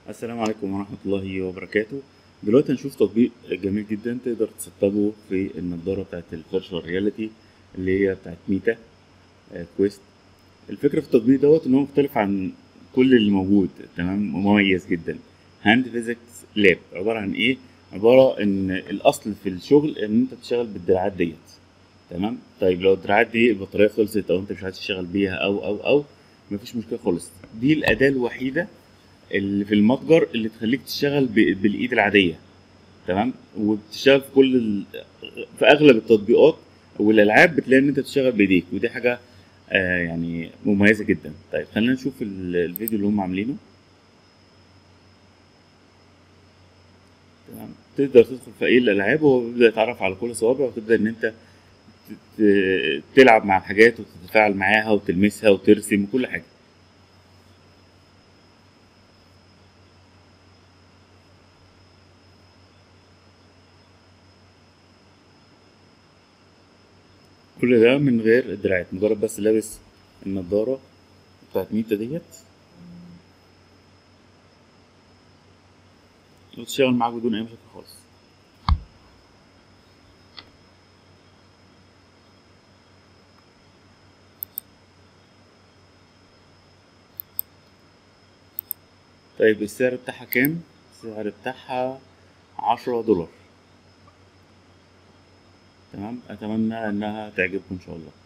السلام عليكم ورحمة الله وبركاته دلوقتي هنشوف تطبيق جميل جدا تقدر تسطبه في النضارة بتاعت الفيرشوال رياليتي اللي هي بتاعت ميتا آه، كويست الفكرة في التطبيق دوت ان هو مختلف عن كل اللي موجود تمام ومميز جدا هاند فيزيكس لاب عبارة عن ايه عبارة ان الاصل في الشغل ان انت تشتغل بالدراعات ديت تمام طيب لو الدراعات دي البطارية خلصت او انت مش عايز تشتغل بيها او او او مفيش مشكلة خالص دي الأداة الوحيدة اللي في المتجر اللي تخليك تشتغل ب- بالايد العاديه تمام وبتشتغل في كل ال... في اغلب التطبيقات والالعاب بتلاقي ان انت بتشتغل بايديك ودي حاجه آه يعني مميزه جدا طيب خلينا نشوف ال- الفيديو اللي هم عاملينه تمام تقدر تدخل في اي الالعاب وهو بيبدا يتعرف على كل صوابع وتبدا ان انت ت- ت- تلعب مع الحاجات وتتفاعل معاها وتلمسها وترسم وكل حاجه كل ده من غير الدراعات مجرد بس لابس النضارة بتاعت ميتا ديت وتشتغل معاك بدون أي مشاكل خالص طيب السعر بتاعها كام؟ السعر بتاعها عشرة دولار تمام أتمنى إنها تعجبكم إن شاء الله